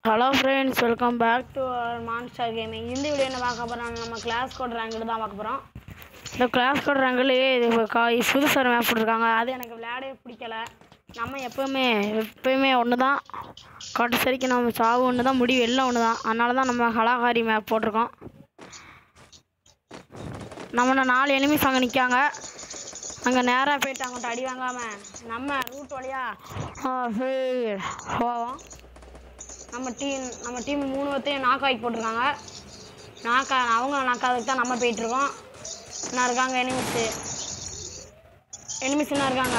Hello friends welcome back to monster gaming இந்த வீடியோ என்ன பார்க்க போகிறோம் நம்ம கிளாஸ் கோட் ரேங்கில் தான் பார்க்க போகிறோம் இந்த கிளாஸ் கோட் ரேங்கிலேயே இது கா புதுசாக மேப் போட்டிருக்காங்க அது எனக்கு விளையாடவே பிடிக்கல நம்ம எப்போவுமே எப்போயுமே ஒன்று தான் கடைசி வரைக்கும் நம்ம சாவு ஒன்று தான் முடிவு எல்லாம் ஒன்று தான் அதனால தான் நம்ம கலாகாரி மேப் போட்டிருக்கோம் நம்ம நாலு எனிமிஸ் அங்கே நிற்காங்க அங்கே நேராக போயிட்டு அவங்கள்ட்ட அடி வாங்காமல் நம்ம ரூட் வழியாக போவோம் நம்ம டீம் நம்ம டீம் மூணு பேர்த்தையும் நாக் ஆக்கி போட்டிருக்காங்க நாக்கா அவங்க நாக்காதுக்கு தான் நம்ம போயிட்டுருக்கோம் என்ன இருக்காங்க எனிமிஸு எனிமிஸ் என்ன இருக்காங்க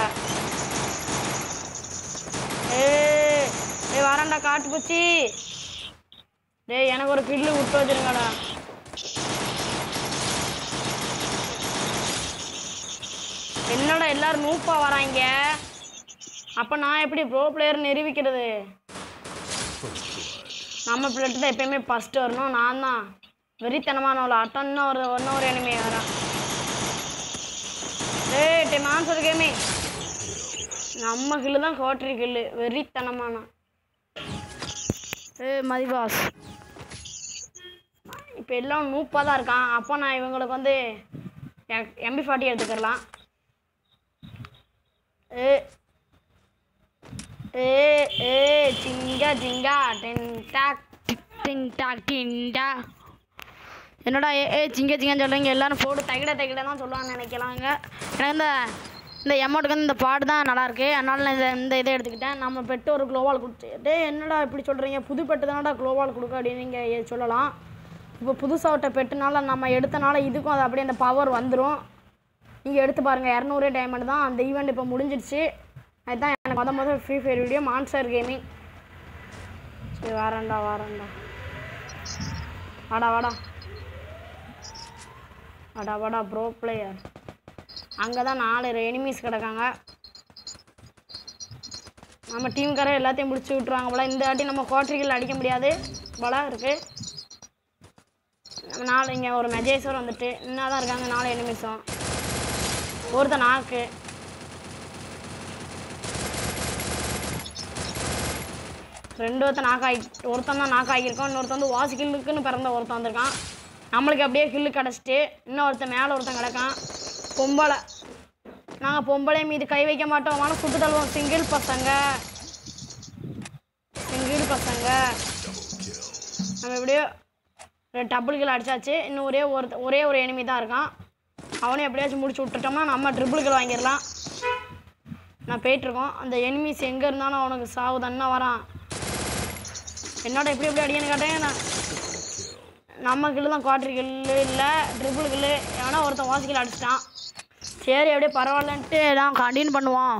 ஏய் ஏய் வரேன்டா காட்டு பூச்சி டேய் எனக்கு ஒரு கில்லு விட்டு வச்சிருங்கடா என்னடா எல்லாரும் நூப்பா வராங்க அப்போ நான் எப்படி ப்ரோ பிளேயர் நிரூபிக்கிறது நம்ம பிள்ளைட்டு தான் எப்பயுமே ஃபஸ்ட்டு வரணும் நான் தான் வெறித்தனமான ஒரு ஆட்டம் இன்னும் ஒரு இன்னும் ஒரு எனிமே வரான் டேய் டே மான்சர் கேமி நம்ம கில்லு தான் கோட்டரி கில்லு வெறித்தனமான ஏ மதிபாஸ் இப்போ எல்லாம் நூப்பாக தான் இருக்கான் அப்போ நான் இவங்களுக்கு வந்து எம்பி ஃபார்ட்டி எடுத்துக்கலாம் ஏ ஏ ஏ ஜிங்கா ஜிங்கா டென் டாக் டிங் டாக் டின்டா என்னடா ஏ ஏ ஜிங்க ஜிங்கன்னு சொல்கிறீங்க எல்லாரும் போடு தகிட தகிட தான் சொல்லுவான்னு நினைக்கலாங்க எனக்கு இந்த இந்த எமௌண்ட்டுக்கு வந்து இந்த பாட்டு தான் நல்லாயிருக்கு அதனால நான் இந்த இந்த இதை எடுத்துக்கிட்டேன் நம்ம பெட்டு ஒரு க்ளோவால் கொடுத்து டேய் என்னடா இப்படி சொல்கிறீங்க புது பெட்டு தானடா க்ளோவால் கொடுக்க அப்படின்னு நீங்கள் சொல்லலாம் இப்போ புதுசாக விட்ட பெட்டுனால நம்ம எடுத்தனால இதுக்கும் அது அப்படியே அந்த பவர் வந்துடும் நீங்கள் எடுத்து பாருங்கள் இரநூறு டைமண்ட் தான் அந்த ஈவெண்ட் இப்போ முடிஞ்சிடுச்சு அதுதான் எனக்கு முத முதல் free fire video monster gaming சரி வரேன்டா வரேன்டா வாடா வாடா வாடா வாடா ப்ரோ பிளேயர் அங்கே தான் நாலு எனிமீஸ் கிடக்காங்க நம்ம டீம்கார எல்லாத்தையும் முடிச்சு விட்ருவாங்க போல இந்த வாட்டி நம்ம கோட்டரிகள் அடிக்க முடியாது போல இருக்குது நம்ம நாலு இங்கே ஒரு மெஜேஸ்வர் வந்துட்டு இன்னும் தான் இருக்காங்க நாலு எனிமீஸும் ஒருத்த நாக்கு ரெண்டு ஒருத்தன் நாக்காகி ஒருத்தன் தான் நாக்காகியிருக்கோம் இன்னொருத்தன் வந்து வாசி கில்லுக்குன்னு பிறந்த ஒருத்தன் வந்திருக்கான் நம்மளுக்கு அப்படியே கில்லு கிடச்சிட்டு இன்னொருத்தன் மேலே ஒருத்தன் கிடக்கான் பொம்பளை நாங்கள் பொம்பளை மீது கை வைக்க மாட்டோம் ஆனால் சுட்டு தள்ளுவோம் சிங்கிள் பசங்க சிங்கிள் பசங்க நம்ம எப்படியோ ரெண்டு டபுள் கில் அடிச்சாச்சு இன்னும் ஒரே ஒரு ஒரே ஒரு எனிமி தான் இருக்கான் அவனையும் எப்படியாச்சும் முடிச்சு விட்டுட்டோம்னா நம்ம ட்ரிபிள் கில் வாங்கிடலாம் நான் போயிட்டுருக்கோம் அந்த எனிமீஸ் எங்கே இருந்தாலும் அவனுக்கு சாவு தானே வரான் என்னோட எப்படி எப்படி அடிக்கன்னு கேட்டேன் நான் நம்ம கில்லு தான் குவார்டர் கில்லு இல்லை ட்ரிபிள் கில்லு எவனா ஒருத்தன் வாசிக்கல அடிச்சிட்டான் சரி அப்படியே பரவாயில்லன்ட்டு தான் கண்டினியூ பண்ணுவோம்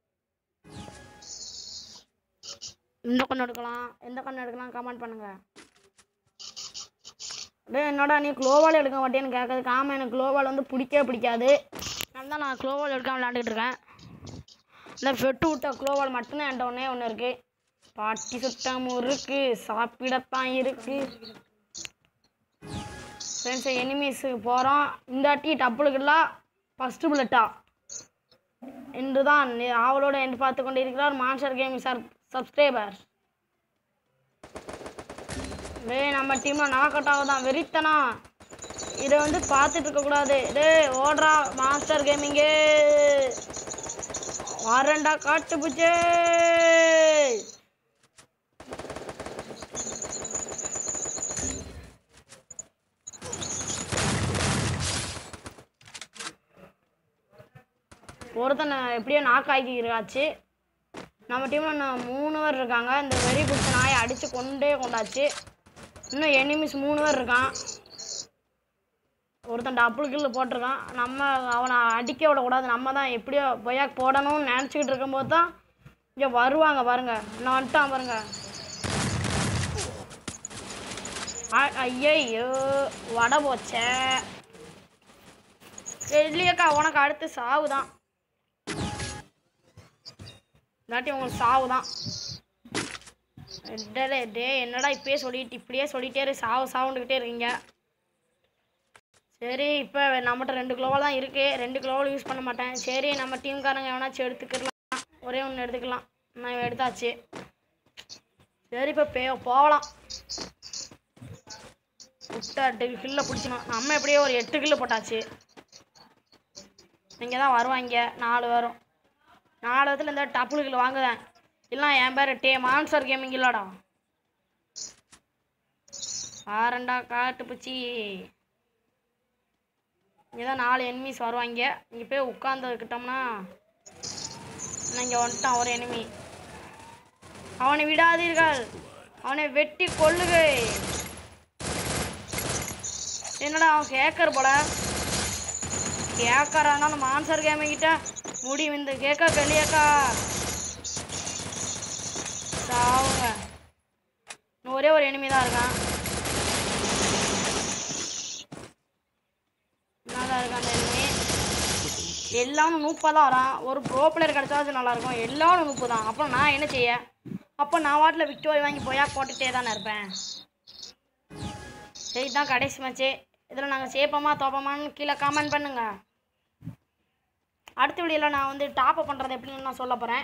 இந்த கண்ணு எடுக்கலாம் எந்த கண்ணு எடுக்கலாம் கமெண்ட் பண்ணுங்க டேய் என்னடா நீ க்ளோவால் எடுக்க மாட்டேன்னு கேட்குறதுக்கு ஆமாம் எனக்கு க்ளோவால் வந்து பிடிக்கவே பிடிக்காது அதனால தான் நான் க்ளோவால் எடுக்காம விளாண்டுக்கிட்டு இருக்கேன் இந்த வெட்டு விட்ட க்ளோவால் மட்டும்தான் என்கிட்ட ஒன்றே ஒன்று இருக்குது பாட்டி சுட்ட முறுக்கு சாப்பிடத்தான் இருக்கு ஃப்ரெண்ட்ஸ் எனிமீஸுக்கு போகிறோம் இந்த வாட்டி டப்புளுக்கெல்லாம் ஃபஸ்ட்டு புல்லட்டா என்று தான் ஆவலோட என்று பார்த்து கொண்டு இருக்கிறார் மான்சர் கேமிங் சார் சப்ஸ்கிரைபர் டே நம்ம டீமில் நாக் அவுட் ஆகுதான் வெறித்தனா இதை வந்து பார்த்துட்டு இருக்கக்கூடாது டே ஓடுறா மாஸ்டர் கேமிங்கே வரேன்டா காட்டு பூச்சே ஒருத்தனை எப்படியோ நாக் ஆக்கிக்கிறாச்சு நம்ம டீமில் நான் மூணு பேர் இருக்காங்க இந்த வெறி பிடிச்ச நாயை அடித்து கொண்டே கொண்டாச்சு இன்னும் எனிமிஸ் மூணு பேர் இருக்கான் ஒருத்தன் டபுள் கில்லு போட்டிருக்கான் நம்ம அவனை அடிக்க விடக்கூடாது நம்ம தான் எப்படியோ பொய்யாக் போடணும்னு நினச்சிக்கிட்டு இருக்கும்போது தான் இங்கே வருவாங்க பாருங்க நான் வந்துட்டான் பாருங்க அ- ஐயையோ வடை போச்சே இல்லையக்கா உனக்கு அடுத்து சாவு தான் இல்லாட்டி உங்களுக்கு சாவு தான் டே டே என்னடா இப்பயே சொல்லிட்டு இப்படியே சொல்லிட்டே இரு சாவு சாவுண்டுக்கிட்டே இருக்கீங்க சரி இப்போ நம்மகிட்ட ரெண்டு கிலோவால் தான் இருக்குது ரெண்டு கிலோவால் யூஸ் பண்ண மாட்டேன் சரி நம்ம டீம்காரங்க எவனாச்சும் எடுத்துக்கலாம் ஒரே ஒன்று எடுத்துக்கலாம் நான் எடுத்தாச்சு சரி இப்போ பே போகலாம் விட்டா எட்டு கில்ல பிடிக்கணும் நம்ம எப்படியோ ஒரு எட்டு கில்லு போட்டாச்சு இங்கே தான் வருவாங்க நாலு வரும் நாலு இடத்துல இந்த டப்புள் கில் வாங்குதேன் இல்லை என் பேர் டே மான்சர் கேமிங் இல்லடா ஆரண்டா காட்டு பூச்சி இங்கே தான் நாலு எனிமீஸ் வருவாங்க இங்கே போய் உட்காந்துக்கிட்டோம்னா இங்கே வந்துட்டான் ஒரு எனிமி அவனை விடாதீர்கள் அவனை வெட்டி கொள்ளுகை என்னடா அவன் கேக்கர் போல கேக்கறானாலும் மான்சர் கேமிங் கிட்ட முடியும் இந்த கேக்க வெளியக்கா சாவுங்க இன்னும் ஒரே ஒரு எனிமி தான் இருக்கான் என்னதான் இருக்கான் அந்த எனிமி எல்லாரும் நூப்பாக தான் வரான் ஒரு ப்ரோ பிளேயர் கிடைச்சாச்சும் நல்லாயிருக்கும் எல்லாரும் நூப்பு தான் அப்புறம் நான் என்ன செய்ய அப்போ நான் வாட்டில் விக்டோரி வாங்கி போயா போட்டுகிட்டே தானே இருப்பேன் சரி தான் கடைசி மேட்ச்சு இதில் நாங்கள் சேப்போமா தோப்போமான்னு கீழே கமெண்ட் பண்ணுங்க அடுத்த வீடியோவில் நான் வந்து டாப் அப் பண்ணுறது எப்படின்னு நான் சொல்ல போகிறேன்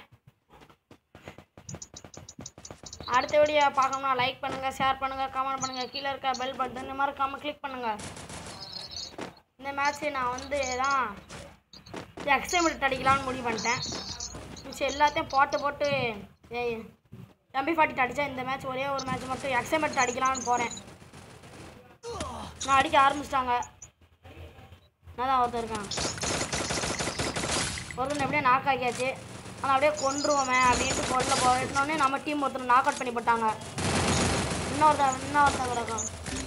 அடுத்த வீடியோ பார்க்கணும்னா லைக் பண்ணுங்கள் ஷேர் பண்ணுங்கள் கமெண்ட் பண்ணுங்கள் கீழே இருக்க பெல் பட்டன் இந்த மாதிரி கமெண்ட் கிளிக் பண்ணுங்கள் இந்த மேட்ச்சு நான் வந்து தான் எக்ஸாமெண்ட் அடிக்கலாம்னு முடிவு பண்ணிட்டேன் மிச்சம் எல்லாத்தையும் போட்டு போட்டு ஏய் எம்பி ஃபார்ட்டி அடித்தா இந்த மேட்ச் ஒரே ஒரு மேட்ச் மட்டும் எக்ஸாமெண்ட் அடிக்கலாம்னு போகிறேன் நான் அடிக்க ஆரம்பிச்சிட்டாங்க நான் தான் ஒருத்தன் இருக்கான் ஒருத்தன் எப்படியே நாக் ஆக்கியாச்சு ஆனால் அப்படியே கொன்றுவோமே அப்படின்ட்டு கொல்ல போயிட்டோன்னே நம்ம டீம் ஒருத்தர் நாக் அவுட் பண்ணி போட்டாங்க இன்னொருத்தன் இன்னொருத்தன் கிடக்கும்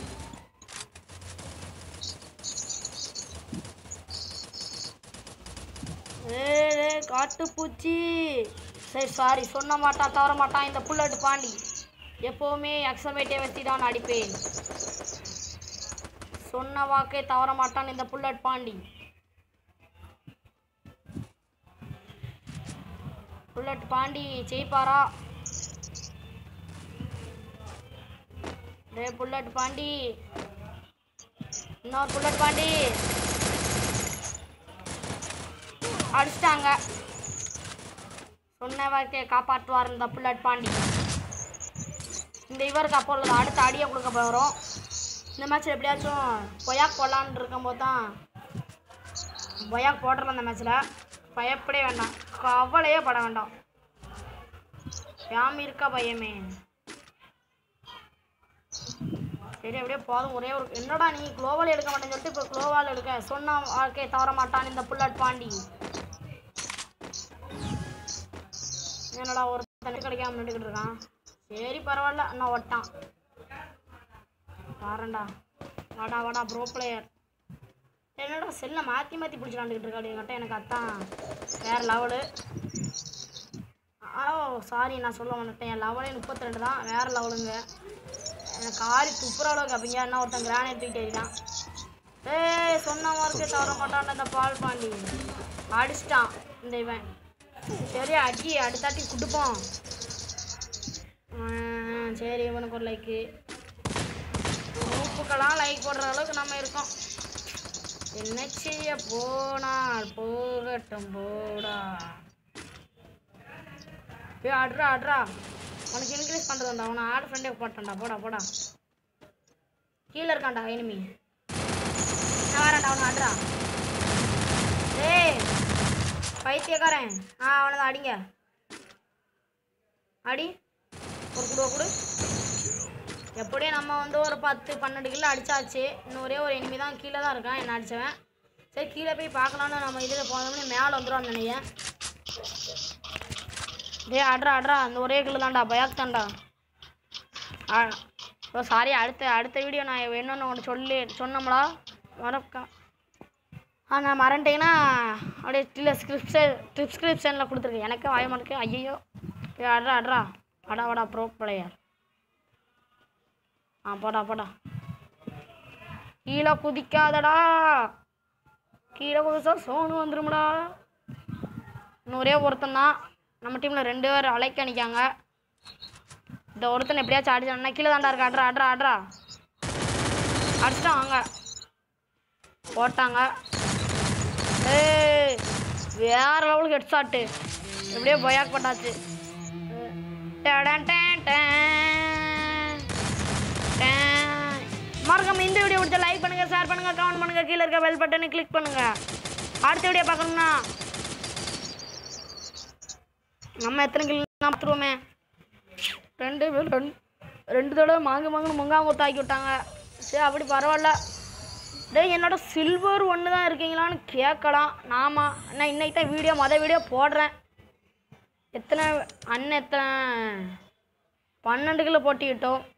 ஏய் காட்டுப்பூச்சி சரி சாரி சொன்ன மாட்டான் தவற மாட்டான் இந்த புல்லட் பாண்டி எப்போவுமே எக்ஸமேட்டே வச்சு தான் அடிப்பேன் சொன்ன வாக்கே தவற மாட்டான் இந்த புல்லட் பாண்டி புல்லட் பாண்டி ஜெயிப்பாரா டேய் புல்லட் பாண்டி இன்னொரு புல்லட் பாண்டி அடிச்சிட்டாங்க சொன்ன வார்த்தையை காப்பாற்றுவார் இந்த புல்லட் பாண்டி இந்த இவருக்கு அப்போ உள்ளது அடுத்த அடியை கொடுக்க போகிறோம் இந்த மேட்ச்சில் எப்படியாச்சும் பொயாக் போடலான்னு இருக்கும்போது தான் பொயாக் போடுறோம் இந்த மேட்ச்சில் பயப்படவே வேண்டாம் கவலையே பட வேண்டாம் யாம் இருக்கா பையமே சரி அப்படியே போதும் ஒரே ஒரு என்னடா நீ குளோவால் எடுக்க மாட்டேன்னு சொல்லிட்டு இப்போ குளோவால் எடுக்க சொன்ன வாழ்க்கையை தவற மாட்டான் இந்த புல்லட் பாண்டி என்னடா ஒரு தண்ணி கிடைக்காம நின்றுக்கிட்டு இருக்கான் சரி பரவாயில்ல அண்ணா ஒட்டான் பாருண்டா வாடா வாடா ப்ரோ பிளேயர் என்னடா செல்லை மாற்றி மாற்றி பிடிச்சிலாண்டுக்கிட்டு இருக்கா அப்படிங்கிட்ட எனக்கு அதான் வேறு லெவலு ஓ சாரி நான் சொல்ல வந்துட்டேன் என் லெவலே முப்பத்தி ரெண்டு தான் வேறு லெவலுங்க எனக்கு ஆரி துப்புற அளவுக்கு அப்படிங்க என்ன ஒருத்தன் கிரானைட் தூக்கிட்டு எறிதான் ஏய் சொன்ன மாதிரி தவற மாட்டான் இந்த பால் பாண்டி அடிச்சிட்டான் இந்த இவன் சரி அடி அடுத்தாட்டி கொடுப்போம் ஆ, சரி இவனுக்கு ஒரு லைக்கு உப்புக்கெல்லாம் லைக் போடுற அளவுக்கு நம்ம இருக்கோம் என்ன செய்ய போனால் போகட்டும் போடா போய் ஆடுறா ஆடுறா உனக்கு இன்க்ரீஸ் பண்ணுறது வந்தா அவனை ஆடு ஃப்ரெண்டே போட்டான்டா போடா போடா கீழே இருக்கான்டா எனிமி நான் வரேன்டா அவனை ஆடுறா ஏய் பைத்தியக்காரன் ஆ அவனை தான் அடிங்க அடி ஒரு குடுவ கொடு எப்படியும் நம்ம வந்து ஒரு பத்து பன்னெண்டு கிலோ அடிச்சாச்சு இன்னும் ஒரே ஒரு எனிமி தான் கீழே தான் இருக்கான் என்ன அடிச்சவன் சரி கீழே போய் பார்க்கலான்னு நம்ம இதில் போனோம்னு மேலே வந்துடும் நினைக்கிறேன் டேய் அட்ரா அட்ரா அந்த ஒரே கிலோ தான்டா பயாக் தான்டா ஆ ஓ சாரி அடுத்த அடுத்த வீடியோ நான் வேணும்னு ஒன்று சொல்லி சொன்னோம்டா மறக்கா ஆ நான் மறந்துட்டேங்கன்னா அப்படியே கீழே ஸ்கிரிப்ஷன் டிஸ்கிரிப்ஷனில் கொடுத்துருக்கேன் எனக்கு வாய மாட்டேக்கு ஐயோ ஏய் அட்ரா அட்ரா அடா வாடா ப்ரோ பிளேயர் ஆ போடா போடா கீழே குதிக்காதடா கீழே குதிச்சா சோனு வந்துரும்டா இன்னும் ஒரே ஒருத்தன் தான் நம்ம டீமில் ரெண்டு பேர் அலைக்க அணிக்காங்க இந்த ஒருத்தன் எப்படியாச்சும் அடிச்சான்னா கீழே தாண்டா இருக்கா அட்ரா அட்ரா அட்ரா அடிச்சிட்டான் வாங்க போட்டாங்க ஏய் வேற லெவலுக்கு ஹெட் ஷாட்டு எப்படியோ பொயாக் பண்ணாச்சு டேன் டேன் டேன், டேன். மறக்காம இந்த வீடியோ பிடிச்சா லைக் பண்ணுங்க ஷேர் பண்ணுங்க கமெண்ட் பண்ணுங்க கீழே இருக்க பெல் பட்டனை கிளிக் பண்ணுங்க அடுத்த வீடியோ பார்க்கணும்னா நம்ம எத்தனை கிலோ நாற்பத்துருவோமே ரெண்டு பேர் ரெண்டு ரெண்டு தடவை மாங்கு மாங்குன்னு முங்காங்க ஆக்கி விட்டாங்க சரி அப்படி பரவாயில்ல டேய் என்னோட சில்வர் ஒன்று தான் இருக்கீங்களான்னு கேட்கலாம் நாமா நான் இன்னைக்கு தான் வீடியோ மொதல் வீடியோ போடுறேன் எத்தனை அண்ணன் எத்தனை பன்னெண்டு கிலோ போட்டிக்கிட்டோம்